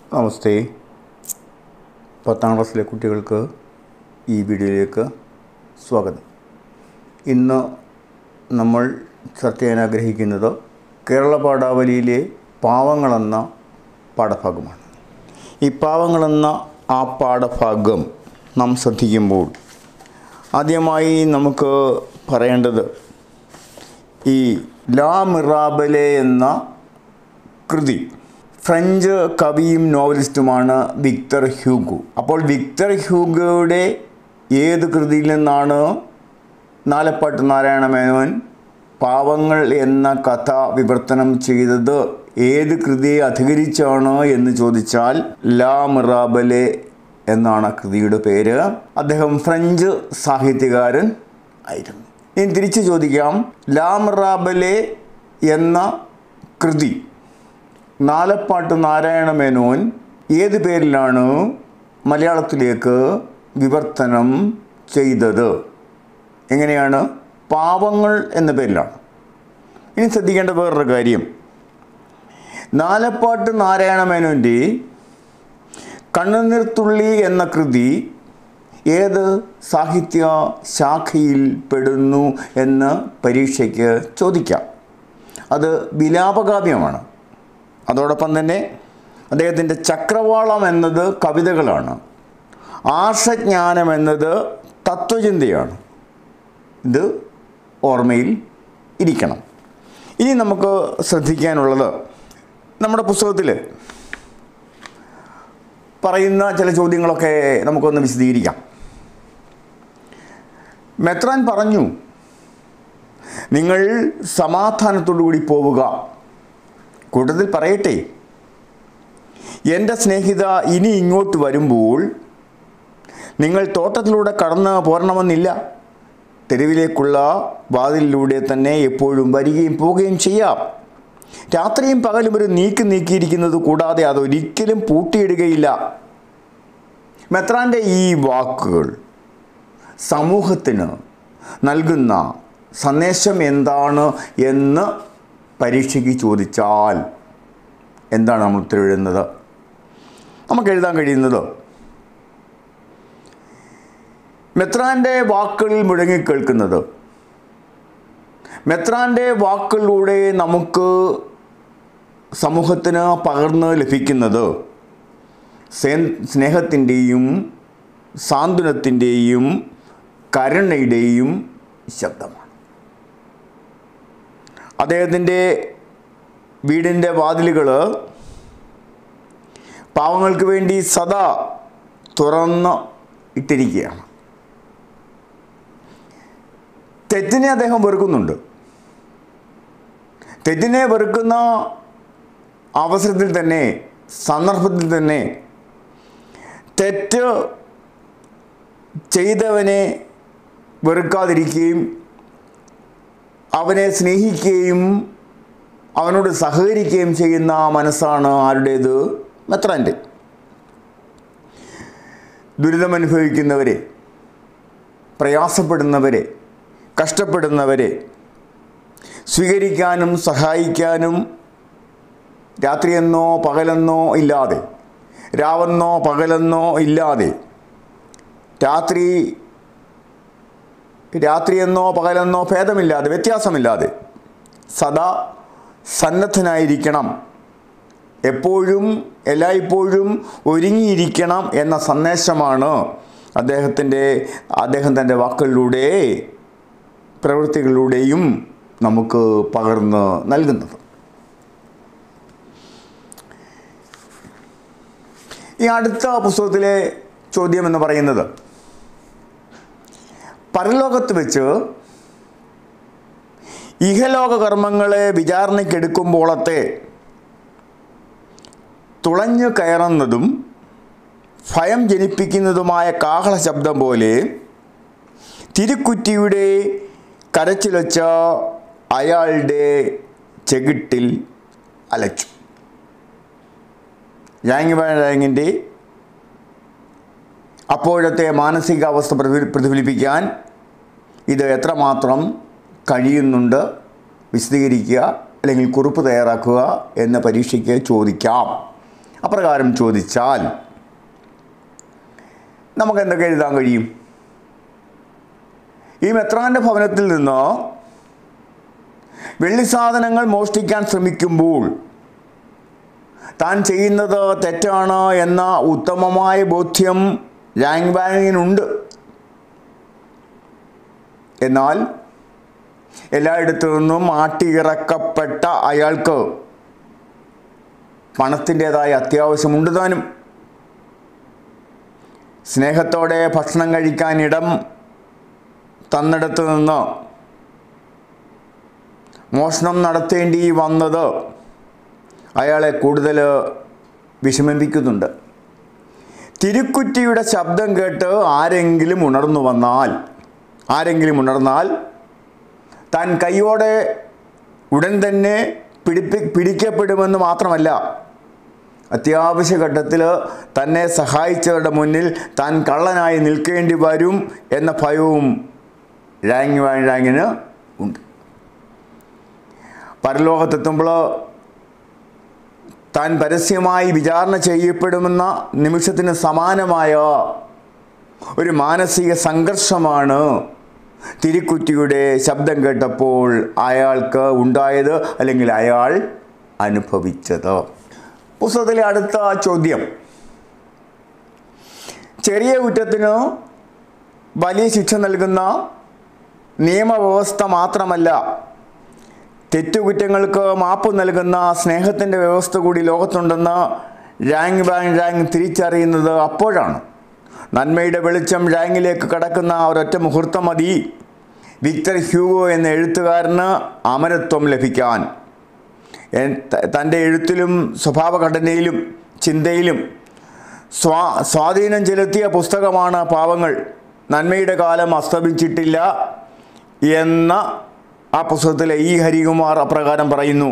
നമസ്തേ പത്താം ക്ലാസ്സിലെ കുട്ടികൾക്ക് ഈ വീഡിയോയിലേക്ക് സ്വാഗതം ഇന്ന് നമ്മൾ ചർച്ച ചെയ്യാൻ ആഗ്രഹിക്കുന്നത് കേരള പാഠാവലിയിലെ പാവങ്ങളെന്ന പാഠഭാഗമാണ് ഈ പാവങ്ങളെന്ന ആ പാഠഭാഗം നാം ശ്രദ്ധിക്കുമ്പോൾ ആദ്യമായി നമുക്ക് പറയേണ്ടത് ഈ ലാ മിറാബലെ എന്ന കൃതി ഫ്രഞ്ച് കവിയും നോവലിസ്റ്റുമാണ് വിക്ടർ ഹ്യൂഗോ അപ്പോൾ വിക്ടർ ഹ്യൂഗോയുടെ ഏത് കൃതിയിൽ നിന്നാണ് നാലപ്പാട്ട് നാരായണ മേനോൻ പാവങ്ങൾ എന്ന കഥ വിവർത്തനം ചെയ്തത് ഏത് കൃതിയെ അധികരിച്ചാണ് എന്ന് ചോദിച്ചാൽ ലാ മിറാബലെ എന്നാണ് കൃതിയുടെ പേര് അദ്ദേഹം ഫ്രഞ്ച് സാഹിത്യകാരൻ ആയിരുന്നു ഇനി തിരിച്ചു ചോദിക്കാം ലാ മിറാബലെ എന്ന കൃതി നാലപ്പാട്ട് നാരായണ മേനോൻ ഏത് പേരിലാണ് മലയാളത്തിലേക്ക് വിവർത്തനം ചെയ്തത് എങ്ങനെയാണ് പാവങ്ങൾ എന്ന പേരിലാണ് ഇനി ശ്രദ്ധിക്കേണ്ട വേറൊരു കാര്യം നാലപ്പാട്ട് നാരായണ മേനോൻ്റെ കണ്ണുനീർത്തുള്ളി എന്ന കൃതി ഏത് സാഹിത്യ ശാഖയിൽ പെടുന്നു എന്ന് പരീക്ഷയ്ക്ക് ചോദിക്കാം അത് വിലാപകാവ്യമാണ് അതോടൊപ്പം തന്നെ അദ്ദേഹത്തിൻ്റെ ചക്രവാളം എന്നത് കവിതകളാണ് ആർഷജ്ഞാനം എന്നത് തത്വചിന്തയാണ് ഇത് ഓർമ്മയിൽ ഇരിക്കണം ഇനി നമുക്ക് ശ്രദ്ധിക്കാനുള്ളത് നമ്മുടെ പുസ്തകത്തിൽ പറയുന്ന ചില ചോദ്യങ്ങളൊക്കെ നമുക്കൊന്ന് വിശദീകരിക്കാം മെത്രാൻ പറഞ്ഞു നിങ്ങൾ സമാധാനത്തോടു കൂടി പോവുക കൂട്ടത്തിൽ പറയട്ടെ എൻ്റെ സ്നേഹിത ഇനി ഇങ്ങോട്ട് വരുമ്പോൾ നിങ്ങൾ തോട്ടത്തിലൂടെ കടന്ന് പോരണമെന്നില്ല തെരുവിലേക്കുള്ള വാതിലിലൂടെ തന്നെ എപ്പോഴും വരികയും പോവുകയും ചെയ്യാം രാത്രിയും പകലും ഒരു നീക്കി നീക്കിയിരിക്കുന്നത് കൂടാതെ അതൊരിക്കലും പൂട്ടിയിടുകയില്ല മെത്രാൻ്റെ ഈ വാക്കുകൾ സമൂഹത്തിന് നൽകുന്ന സന്ദേശം എന്താണ് എന്ന് പരീക്ഷയ്ക്ക് ചോദിച്ചാൽ എന്താണ് നമ്മൾ ഉത്തരവെഴുതുന്നത് നമുക്ക് എഴുതാൻ കഴിയുന്നത് മെത്രാൻ്റെ വാക്കുകളിൽ മുഴങ്ങിക്കേൾക്കുന്നത് മെത്രാൻ്റെ വാക്കുകളിലൂടെ നമുക്ക് സമൂഹത്തിന് പകർന്ന് ലഭിക്കുന്നത് സ്നേഹത്തിൻ്റെയും സാന്ത്വനത്തിൻ്റെയും കരുണയുടെയും ശബ്ദമാണ് അദ്ദേഹത്തിൻ്റെ വീടിൻ്റെ വാതിലുകൾ പാവങ്ങൾക്ക് വേണ്ടി സദാ തുറന്ന് ഇട്ടിരിക്കുകയാണ് തെറ്റിനെ അദ്ദേഹം വെറുക്കുന്നുണ്ട് തെറ്റിനെ വെറുക്കുന്ന അവസരത്തിൽ തന്നെ സന്ദർഭത്തിൽ തന്നെ തെറ്റ് ചെയ്തവനെ വെറുക്കാതിരിക്കുകയും അവനെ സ്നേഹിക്കുകയും അവനോട് സഹകരിക്കുകയും ചെയ്യുന്ന മനസ്സാണ് ആരുടേത് മെത്രാൻ്റെ ദുരിതമനുഭവിക്കുന്നവരെ പ്രയാസപ്പെടുന്നവരെ കഷ്ടപ്പെടുന്നവരെ സ്വീകരിക്കാനും സഹായിക്കാനും രാത്രിയെന്നോ പകലെന്നോ ഇല്ലാതെ രാവെന്നോ പകലെന്നോ ഇല്ലാതെ രാത്രി രാത്രിയെന്നോ പകലെന്നോ ഭേദമില്ലാതെ വ്യത്യാസമില്ലാതെ സദാ സന്നദ്ധനായിരിക്കണം എപ്പോഴും എല്ലായ്പ്പോഴും ഒരുങ്ങിയിരിക്കണം എന്ന സന്ദേശമാണ് അദ്ദേഹത്തിൻ്റെ അദ്ദേഹം തൻ്റെ വാക്കുകളിലൂടെ പ്രവൃത്തികളിലൂടെയും നമുക്ക് പകർന്ന് നൽകുന്നത് ഈ അടുത്ത പുസ്തകത്തിലെ ചോദ്യം എന്ന് പറയുന്നത് പരലോകത്ത് വെച്ച് ഇഹലോക കർമ്മങ്ങളെ വിചാരണയ്ക്കെടുക്കുമ്പോളത്തെ തുളഞ്ഞു കയറുന്നതും ഭയം ജനിപ്പിക്കുന്നതുമായ കാഹള ശബ്ദം പോലെ തിരുക്കുറ്റിയുടെ കരച്ചിലൊച്ച അയാളുടെ ചെകിട്ടിൽ അലച്ചു ജാങ്ങിൻ്റെ അപ്പോഴത്തെ മാനസികാവസ്ഥ പ്രതിഫലി പ്രതിഫലിപ്പിക്കാൻ ഇത് എത്രമാത്രം കഴിയുന്നുണ്ട് വിശദീകരിക്കുക അല്ലെങ്കിൽ കുറിപ്പ് തയ്യാറാക്കുക എന്ന പരീക്ഷയ്ക്ക് ചോദിക്കാം അപ്രകാരം ചോദിച്ചാൽ നമുക്ക് എന്തൊക്കെ എഴുതാൻ കഴിയും ഈ മെത്രാൻ്റെ ഭവനത്തിൽ നിന്ന് വെള്ളി സാധനങ്ങൾ മോഷ്ടിക്കാൻ ശ്രമിക്കുമ്പോൾ താൻ ചെയ്യുന്നത് തെറ്റാണ് എന്ന ഉത്തമമായ ബോധ്യം യാങ് ബാങ്ങിനുണ്ട് എന്നാൽ എല്ലായിടത്തു നിന്നും ആട്ടിയിറക്കപ്പെട്ട അയാൾക്ക് പണത്തിൻ്റെതായ അത്യാവശ്യമുണ്ട് താനും സ്നേഹത്തോടെ ഭക്ഷണം കഴിക്കാൻ ഇടം തന്നിടത്ത് നിന്ന് മോഷണം നടത്തേണ്ടി വന്നത് അയാളെ കൂടുതൽ വിഷമിപ്പിക്കുന്നുണ്ട് തിരുക്കുറ്റിയുടെ ശബ്ദം കേട്ട് ആരെങ്കിലും ഉണർന്നു വന്നാൽ ആരെങ്കിലും ഉണർന്നാൽ താൻ കൈയോടെ ഉടൻ തന്നെ പിടിപ്പി പിടിക്കപ്പെടുമെന്ന് മാത്രമല്ല അത്യാവശ്യ ഘട്ടത്തിൽ തന്നെ സഹായിച്ചവരുടെ മുന്നിൽ താൻ കള്ളനായി നിൽക്കേണ്ടി വരും എന്ന ഭയവും റാങ് വാങ് റാങ്ങിന് ഉണ്ട് പരലോകത്തെത്തുമ്പോൾ താൻ പരസ്യമായി വിചാരണ ചെയ്യപ്പെടുമെന്ന നിമിഷത്തിന് സമാനമായ ഒരു മാനസിക സംഘർഷമാണ് തിരുക്കുറ്റിയുടെ ശബ്ദം കേട്ടപ്പോൾ അയാൾക്ക് ഉണ്ടായത് അല്ലെങ്കിൽ അയാൾ അനുഭവിച്ചത് പുസ്തകത്തിലെ അടുത്ത ചോദ്യം ചെറിയ കുറ്റത്തിന് വലിയ ശിക്ഷ നൽകുന്ന നിയമവ്യവസ്ഥ മാത്രമല്ല തെറ്റുകുറ്റങ്ങൾക്ക് മാപ്പ് നൽകുന്ന സ്നേഹത്തിൻ്റെ വ്യവസ്ഥ കൂടി ലോകത്തുണ്ടെന്ന് റാങ് ബാങ് റാങ് തിരിച്ചറിയുന്നത് അപ്പോഴാണ് നന്മയുടെ വെളിച്ചം റാങ്ങിലേക്ക് കടക്കുന്ന ഒരൊറ്റ മുഹൂർത്തം മതി വിക്ടർ ഹ്യൂഗോ എന്ന എഴുത്തുകാരന് അമരത്വം ലഭിക്കാൻ എൻ- ത- തൻ്റെ എഴുത്തിലും സ്വഭാവഘടനയിലും ചിന്തയിലും സ്വാ സ്വാധീനം ചെലുത്തിയ പുസ്തകമാണ് പാവങ്ങൾ നന്മയുടെ കാലം അസ്തമിച്ചിട്ടില്ല എന്ന ആ പുസ്തകത്തിലെ ഈ ഹരികുമാർ അപ്രകാരം പറയുന്നു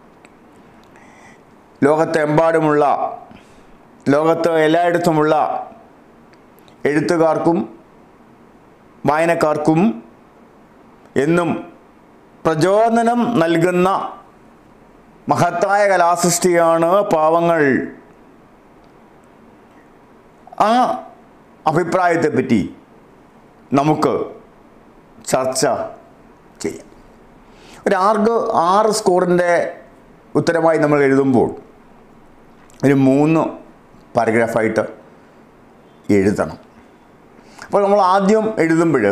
ലോകത്തെമ്പാടുമുള്ള ലോകത്ത് എല്ലായിടത്തുമുള്ള എഴുത്തുകാർക്കും വായനക്കാർക്കും എന്നും പ്രചോദനം നൽകുന്ന മഹത്തായ കലാസൃഷ്ടിയാണ് പാവങ്ങൾ ആ അഭിപ്രായത്തെപ്പറ്റി നമുക്ക് ചർച്ച ചെയ്യാം ഒരു ആർക്ക് ആറ് സ്കോറിൻ്റെ ഉത്തരമായി നമ്മൾ എഴുതുമ്പോൾ ഒരു മൂന്ന് പാരഗ്രാഫായിട്ട് എഴുതണം അപ്പോൾ നമ്മൾ ആദ്യം എഴുതുമ്പോൾ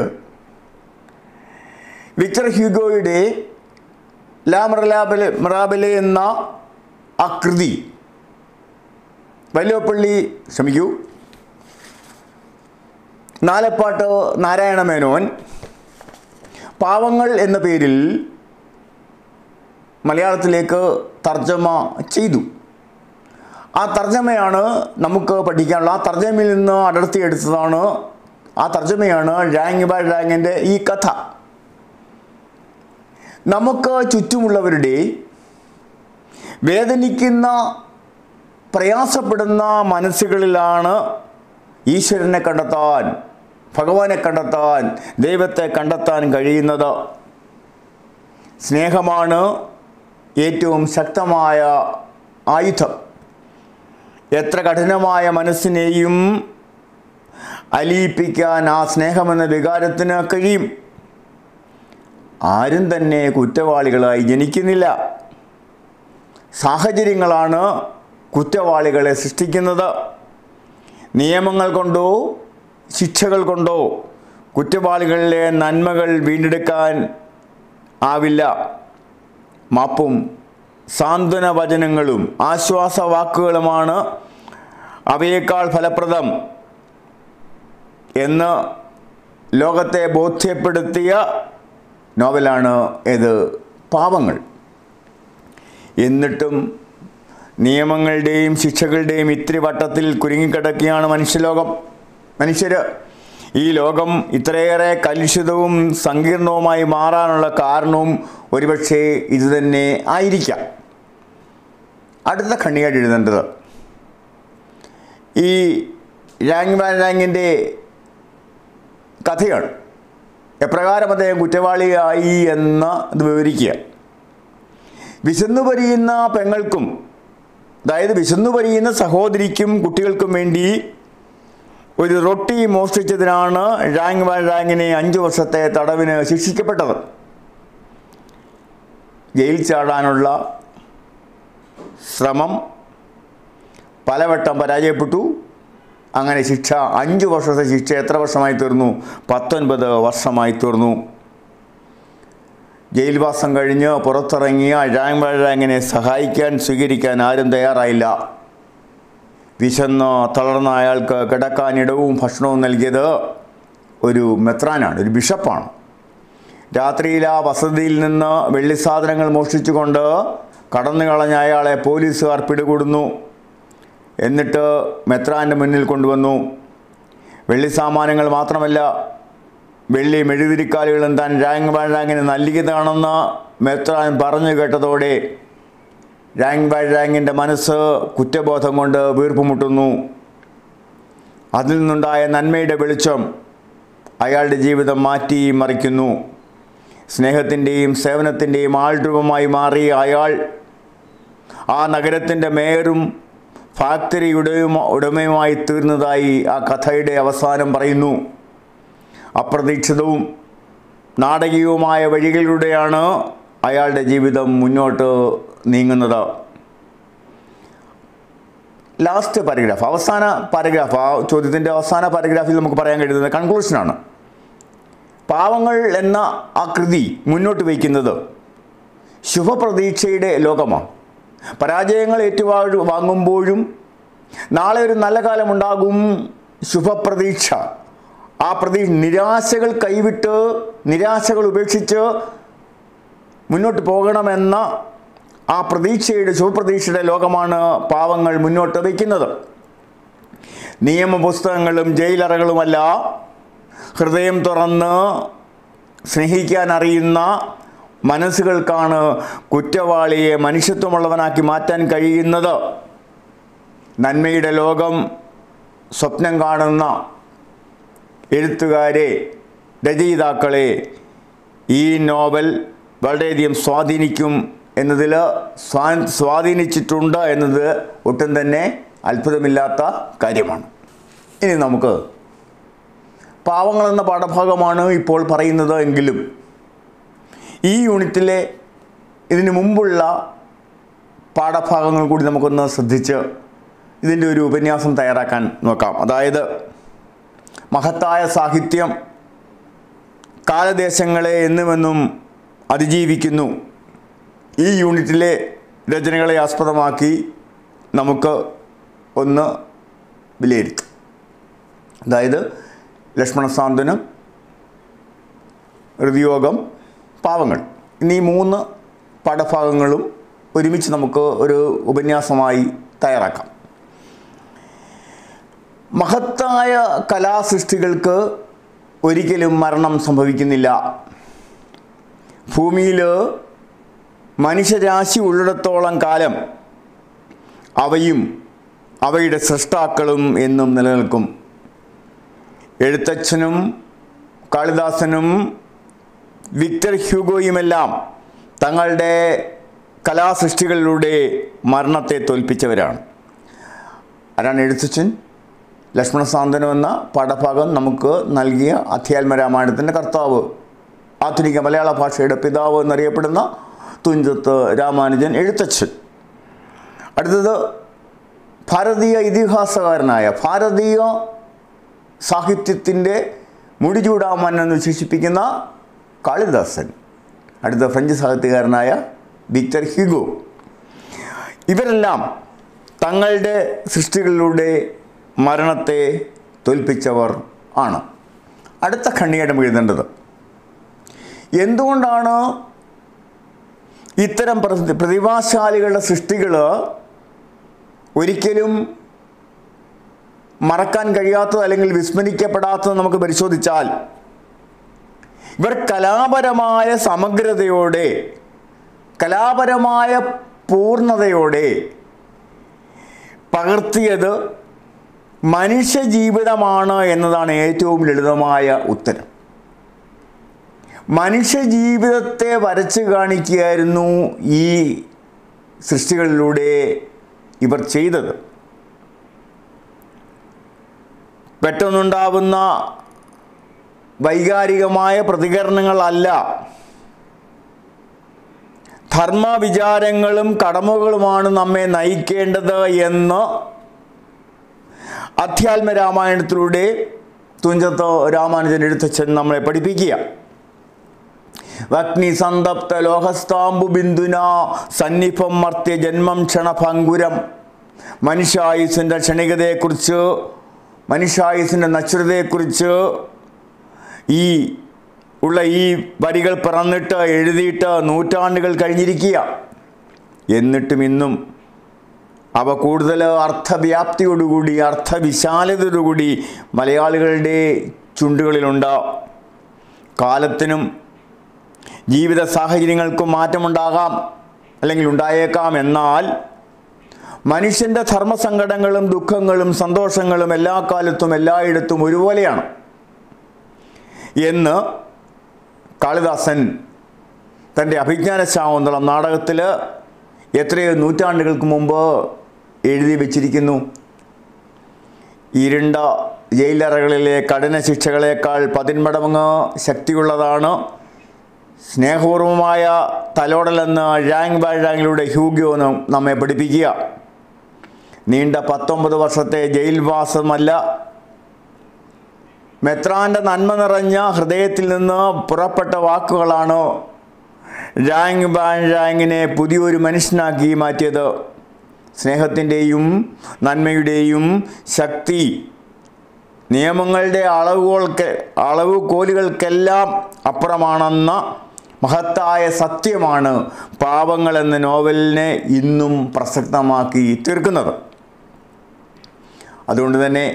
വിക്ടർ ഹ്യൂഗോയുടെ ലാ മറലാബലെ മറാബലെ എന്ന ആ കൃതി വല്ലോപ്പള്ളി ക്ഷമിക്കൂ നാലപ്പാട്ട് നാരായണ മേനോൻ പാവങ്ങൾ എന്ന പേരിൽ മലയാളത്തിലേക്ക് തർജ്ജമ ചെയ്തു ആ തർജ്ജമയാണ് നമുക്ക് പഠിക്കാനുള്ള ആ തർജ്ജമയിൽ നിന്ന് അടർത്തിയെടുത്തതാണ് ആ തർജ്ജമയാണ് റാങ് ബൈ റാങ്ങിൻ്റെ ഈ കഥ നമുക്ക് ചുറ്റുമുള്ളവരുടെ വേദനിക്കുന്ന പ്രയാസപ്പെടുന്ന മനസ്സുകളിലാണ് ഈശ്വരനെ കണ്ടെത്താൻ ഭഗവാനെ കണ്ടെത്താൻ ദൈവത്തെ കണ്ടെത്താൻ കഴിയുന്നത് സ്നേഹമാണ് ഏറ്റവും ശക്തമായ ആയുധം എത്ര കഠിനമായ മനസ്സിനെയും അലിയിപ്പിക്കാൻ ആ സ്നേഹമെന്ന വികാരത്തിന് കഴിയും ആരും തന്നെ കുറ്റവാളികളായി ജനിക്കുന്നില്ല സാഹചര്യങ്ങളാണ് കുറ്റവാളികളെ സൃഷ്ടിക്കുന്നത് നിയമങ്ങൾ കൊണ്ടോ ശിക്ഷകൾ കൊണ്ടോ കുറ്റവാളികളിലെ നന്മകൾ വീണ്ടെടുക്കാൻ ആവില്ല മാപ്പും സാന്ത്വന വചനങ്ങളും ആശ്വാസവാക്കുകളുമാണ് അവയേക്കാൾ ഫലപ്രദം എന്ന് ലോകത്തെ ബോധ്യപ്പെടുത്തിയ നോവലാണ് ഇത് പാവങ്ങൾ എന്നിട്ടും നിയമങ്ങളുടെയും ശിക്ഷകളുടെയും ഇത്തിരി വട്ടത്തിൽ കുരുങ്ങിക്കിടക്കുകയാണ് മനുഷ്യലോകം മനുഷ്യർ ഈ ലോകം ഇത്രയേറെ കലുഷിതവും സങ്കീർണവുമായി മാറാനുള്ള കാരണവും ഒരുപക്ഷെ ഇതുതന്നെ ആയിരിക്കാം അടുത്ത ഖണ്ണിയായിട്ട് എഴുതേണ്ടത് ഈ റാങ് വാൻ റാങ്ങിൻ്റെ കഥയാണ് എപ്രകാരം അദ്ദേഹം കുറ്റവാളിയായി എന്ന് ഇത് വിവരിക്കുക വിശന്നു പരിയുന്ന പെങ്ങൾക്കും അതായത് വിശന്നു പരിയുന്ന സഹോദരിക്കും കുട്ടികൾക്കും വേണ്ടി ഒരു റൊട്ടി മോഷ്ടിച്ചതിനാണ് റാങ് വാൻ റാങ്ങിനെ അഞ്ച് വർഷത്തെ തടവിന് ശിക്ഷിക്കപ്പെട്ടത് ജയിൽ ചാടാനുള്ള ശ്രമം പലവട്ടം പരാജയപ്പെട്ടു അങ്ങനെ ശിക്ഷ അഞ്ച് വർഷത്തെ ശിക്ഷ എത്ര വർഷമായി തീർന്നു പത്തൊൻപത് വർഷമായി തീർന്നു ജയിൽവാസം കഴിഞ്ഞ് പുറത്തിറങ്ങിയ റാങ് വാൻ റാങ്ങിനെ സഹായിക്കാൻ സ്വീകരിക്കാൻ ആരും തയ്യാറായില്ല വിശന്ന് തളർന്ന അയാൾക്ക് കിടക്കാനിടവും ഭക്ഷണവും നൽകിയത് ഒരു മെത്രാനാണ് ഒരു ബിഷപ്പാണ് രാത്രിയിൽ ആ വസതിയിൽ നിന്ന് വെള്ളി സാധനങ്ങൾ മോഷ്ടിച്ചുകൊണ്ട് കടന്നു കളഞ്ഞ അയാളെ പോലീസുകാർ പിടികൂടുന്നു എന്നിട്ട് മെത്രാൻ്റെ മുന്നിൽ കൊണ്ടുവന്നു വെള്ളി സാമാനങ്ങൾ മാത്രമല്ല വെള്ളി മെഴുതിരിക്കാലുകളും താൻ റാങ് ബാൻ റാങ്ങിന് നൽകിയതാണെന്ന് മെത്രാൻ പറഞ്ഞു കേട്ടതോടെ റാങ് ബാൻ റാങ്ങിൻ്റെ മനസ്സ് കുറ്റബോധം കൊണ്ട് വീർപ്പുമുട്ടുന്നു അതിൽ നിന്നുണ്ടായ നന്മയുടെ വെളിച്ചം അയാളുടെ ജീവിതം മാറ്റി മറിക്കുന്നു സ്നേഹത്തിൻ്റെയും സേവനത്തിൻ്റെയും ആൾരൂപമായി മാറിയ അയാൾ ആ നഗരത്തിൻ്റെ മേയറും ഫാക്ടറിയുടെയും ഉടമയുമായി തീർന്നതായി ആ കഥയുടെ അവസാനം പറയുന്നു അപ്രതീക്ഷിതവും നാടകീയവുമായ വഴികളിലൂടെയാണ് അയാളുടെ ജീവിതം മുന്നോട്ട് നീങ്ങുന്നത് ലാസ്റ്റ് പാരഗ്രാഫ് അവസാന പാരഗ്രാഫ് ആ ചോദ്യത്തിൻ്റെ അവസാന പാരഗ്രാഫിൽ നമുക്ക് പറയാൻ കഴിയുന്നത് കൺക്ലൂഷനാണ് പാവങ്ങൾ എന്ന ആ കൃതി മുന്നോട്ട് വയ്ക്കുന്നത് ശുഭപ്രതീക്ഷയുടെ ലോകമാണ് പരാജയങ്ങൾ ഏറ്റുവാഴ് വാങ്ങുമ്പോഴും നാളെ ഒരു നല്ല കാലമുണ്ടാകും ശുഭപ്രതീക്ഷ ആ പ്രതീക്ഷ നിരാശകൾ കൈവിട്ട് നിരാശകൾ ഉപേക്ഷിച്ച് മുന്നോട്ട് പോകണമെന്ന ആ പ്രതീക്ഷയുടെ ശുഭപ്രതീക്ഷയുടെ ലോകമാണ് പാവങ്ങൾ മുന്നോട്ട് വയ്ക്കുന്നത് നിയമപുസ്തകങ്ങളും ജയിലറകളുമല്ല ഹൃദയം തുറന്ന് സ്നേഹിക്കാൻ അറിയുന്ന മനസ്സുകൾക്കാണ് കുറ്റവാളിയെ മനുഷ്യത്വമുള്ളവനാക്കി മാറ്റാൻ കഴിയുന്നത് നന്മയുടെ ലോകം സ്വപ്നം കാണുന്ന എഴുത്തുകാരെ രചയിതാക്കളെ ഈ നോവൽ വളരെയധികം സ്വാധീനിക്കും എന്നതിൽ സ്വാ സ്വാധീനിച്ചിട്ടുണ്ട് എന്നത് ഒട്ടും തന്നെ അത്ഭുതമില്ലാത്ത കാര്യമാണ് ഇനി നമുക്ക് പാവങ്ങൾ എന്ന പാഠഭാഗമാണ് ഇപ്പോൾ പറയുന്നത് എങ്കിലും ഈ യൂണിറ്റിലെ ഇതിനു മുമ്പുള്ള പാഠഭാഗങ്ങൾ കൂടി നമുക്കൊന്ന് ശ്രദ്ധിച്ച് ഇതിൻ്റെ ഒരു ഉപന്യാസം തയ്യാറാക്കാൻ നോക്കാം അതായത് മഹത്തായ സാഹിത്യം കാലദേശങ്ങളെ എന്നുമെന്നും അതിജീവിക്കുന്നു ഈ യൂണിറ്റിലെ രചനകളെ ആസ്പദമാക്കി നമുക്ക് ഒന്ന് വിലയിരുത്താം അതായത് ലക്ഷ്മണസാന്ത്വനം ഹൃദയോഗം പാവങ്ങൾ എന്നീ മൂന്ന് പാഠഭാഗങ്ങളും ഒരുമിച്ച് നമുക്ക് ഒരു ഉപന്യാസമായി തയ്യാറാക്കാം മഹത്തായ കലാസൃഷ്ടികൾക്ക് ഒരിക്കലും മരണം സംഭവിക്കുന്നില്ല ഭൂമിയിൽ മനുഷ്യരാശി ഉള്ളിടത്തോളം കാലം അവയും അവയുടെ സൃഷ്ടാക്കളും എന്നും നിലനിൽക്കും എഴുത്തച്ഛനും കാളിദാസനും വിക്ടർ ഹ്യൂഗോയുമെല്ലാം തങ്ങളുടെ കലാസൃഷ്ടികളിലൂടെ മരണത്തെ തോൽപ്പിച്ചവരാണ് ആരാണ് എഴുത്തച്ഛൻ ലക്ഷ്മണസാന്തനം എന്ന പാഠഭാഗം നമുക്ക് നൽകിയ അധ്യാത്മരാമായണത്തിൻ്റെ കർത്താവ് ആധുനിക മലയാള ഭാഷയുടെ പിതാവ് എന്നറിയപ്പെടുന്ന തുഞ്ചത്ത് രാമാനുജൻ എഴുത്തച്ഛൻ അടുത്തത് ഭാരതീയ ഇതിഹാസകാരനായ ഭാരതീയ സാഹിത്യത്തിൻ്റെ മുടിചൂടാമൻ എന്ന് വിശേഷിപ്പിക്കുന്ന കാളിദാസൻ അടുത്ത ഫ്രഞ്ച് സാഹിത്യകാരനായ വിക്ടർ ഹ്യൂഗോ ഇവരെല്ലാം തങ്ങളുടെ സൃഷ്ടികളിലൂടെ മരണത്തെ തോൽപ്പിച്ചവർ ആണ് അടുത്ത ഖണ്ഡികയുടെ എഴുതേണ്ടത് എന്തുകൊണ്ടാണ് ഇത്തരം പ്രതി- പ്രതിഭാശാലികളുടെ സൃഷ്ടികൾ ഒരിക്കലും മറക്കാൻ കഴിയാത്തത് അല്ലെങ്കിൽ വിസ്മരിക്കപ്പെടാത്തത് നമുക്ക് പരിശോധിച്ചാൽ ഇവർ കലാപരമായ സമഗ്രതയോടെ കലാപരമായ പൂർണ്ണതയോടെ പകർത്തിയത് മനുഷ്യ ജീവിതമാണ് എന്നതാണ് ഏറ്റവും ലളിതമായ ഉത്തരം മനുഷ്യ ജീവിതത്തെ വരച്ച് കാണിക്കുകയായിരുന്നു ഈ സൃഷ്ടികളിലൂടെ ഇവർ ചെയ്തത് പെട്ടെന്നുണ്ടാവുന്ന വൈകാരികമായ പ്രതികരണങ്ങളല്ല ധർമ്മവിചാരങ്ങളും കടമകളുമാണ് നമ്മെ നയിക്കേണ്ടത് എന്ന് അധ്യാത്മ രാമായണത്തിലൂടെ തുഞ്ചത്ത് രാമാനുജൻ എഴുത്തച്ഛൻ നമ്മളെ പഠിപ്പിക്കുക അഗ്നി സന്തപ്ത ലോഹസ്താംബു ബിന്ദുന സന്നിഭം മർത്യ ജന്മം ക്ഷണഭങ്കുരം മനുഷ്യായുസിൻ്റെ ക്ഷണികതയെക്കുറിച്ച് മനുഷ്യായുസിൻ്റെ നശ്വരതയെക്കുറിച്ച് ഈ ഉള്ള ഈ വരികൾ പിറന്നിട്ട് എഴുതിയിട്ട് നൂറ്റാണ്ടുകൾ കഴിഞ്ഞിരിക്കുക എന്നിട്ടും ഇന്നും അവ കൂടുതൽ അർത്ഥവ്യാപ്തിയോടുകൂടി അർത്ഥവിശാലതയോടുകൂടി മലയാളികളുടെ ചുണ്ടുകളിലുണ്ട് കാലത്തിനും ജീവിത സാഹചര്യങ്ങൾക്കും മാറ്റമുണ്ടാകാം അല്ലെങ്കിൽ ഉണ്ടായേക്കാം എന്നാൽ മനുഷ്യൻ്റെ ധർമ്മസങ്കടങ്ങളും ദുഃഖങ്ങളും സന്തോഷങ്ങളും എല്ലാ കാലത്തും എല്ലായിടത്തും ഒരുപോലെയാണ് എന്ന് കാളിദാസൻ തൻ്റെ അഭിജ്ഞാന ശാകുന്തളം നാടകത്തിൽ എത്രയോ നൂറ്റാണ്ടുകൾക്ക് മുമ്പ് എഴുതി വച്ചിരിക്കുന്നു ഇരുണ്ട ജയിലറകളിലെ കഠിന ശിക്ഷകളേക്കാൾ പതിന്മടങ്ങ് ശക്തിയുള്ളതാണ് സ്നേഹപൂർവമായ തലോടലെന്ന് റാങ് ബൈ റാങ്ങിലൂടെ ഹ്യൂഗോ നം- നമ്മെ പഠിപ്പിക്കുക നീണ്ട പത്തൊമ്പത് വർഷത്തെ ജയിൽവാസമല്ല മെത്രാൻ്റെ നന്മ നിറഞ്ഞ ഹൃദയത്തിൽ നിന്ന് പുറപ്പെട്ട വാക്കുകളാണ് റാങ് ബാൻ റാങ്ങിനെ പുതിയൊരു മനുഷ്യനാക്കി മാറ്റിയത് സ്നേഹത്തിൻ്റെയും നന്മയുടെയും ശക്തി നിയമങ്ങളുടെ അളവുകൾക്ക് അളവ് കോലുകൾക്കെല്ലാം അപ്പുറമാണെന്ന മഹത്തായ സത്യമാണ് പാവങ്ങൾ എന്ന നോവലിനെ ഇന്നും പ്രസക്തമാക്കി തീർക്കുന്നത് അതുകൊണ്ട് തന്നെ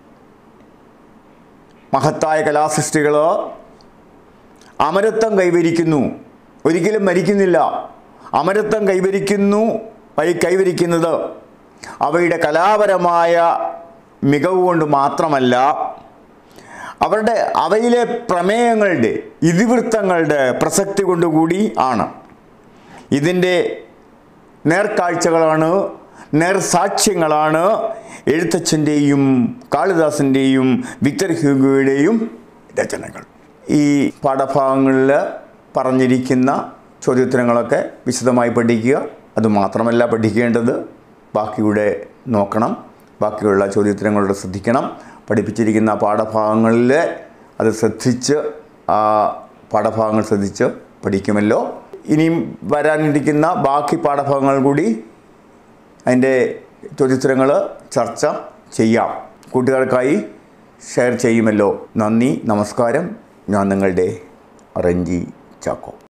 മഹത്തായ കലാസൃഷ്ടികൾ അമരത്വം കൈവരിക്കുന്നു ഒരിക്കലും മരിക്കുന്നില്ല അമരത്വം കൈവരിക്കുന്നു വൈ കൈവരിക്കുന്നത് അവയുടെ കലാപരമായ മികവ് കൊണ്ട് മാത്രമല്ല അവരുടെ അവയിലെ പ്രമേയങ്ങളുടെ ഇതിവൃത്തങ്ങളുടെ പ്രസക്തി കൊണ്ടുകൂടി ആണ് ഇതിൻ്റെ നേർക്കാഴ്ചകളാണ് നേർസാക്ഷ്യങ്ങളാണ് എഴുത്തച്ഛൻ്റെയും കാളിദാസൻ്റെയും വിക്ടർ ഹ്യൂഗോയുടെയും രചനകൾ ഈ പാഠഭാഗങ്ങളിൽ പറഞ്ഞിരിക്കുന്ന ചോദ്യോത്തരങ്ങളൊക്കെ വിശദമായി പഠിക്കുക അതുമാത്രമല്ല പഠിക്കേണ്ടത് ബാക്കിയുടെ നോക്കണം ബാക്കിയുള്ള ചോദ്യോത്തരങ്ങളോട് ശ്രദ്ധിക്കണം പഠിപ്പിച്ചിരിക്കുന്ന പാഠഭാഗങ്ങളിൽ അത് ശ്രദ്ധിച്ച് ആ പാഠഭാഗങ്ങൾ ശ്രദ്ധിച്ച് പഠിക്കുമല്ലോ ഇനിയും വരാനിരിക്കുന്ന ബാക്കി പാഠഭാഗങ്ങൾ കൂടി അതിൻ്റെ ചോദ്യോത്തരങ്ങൾ ചർച്ച ചെയ്യാം കൂട്ടുകാർക്കായി ഷെയർ ചെയ്യുമല്ലോ നന്ദി നമസ്കാരം ഞാൻ നിങ്ങളുടെ റഞ്ജി ചാക്കോ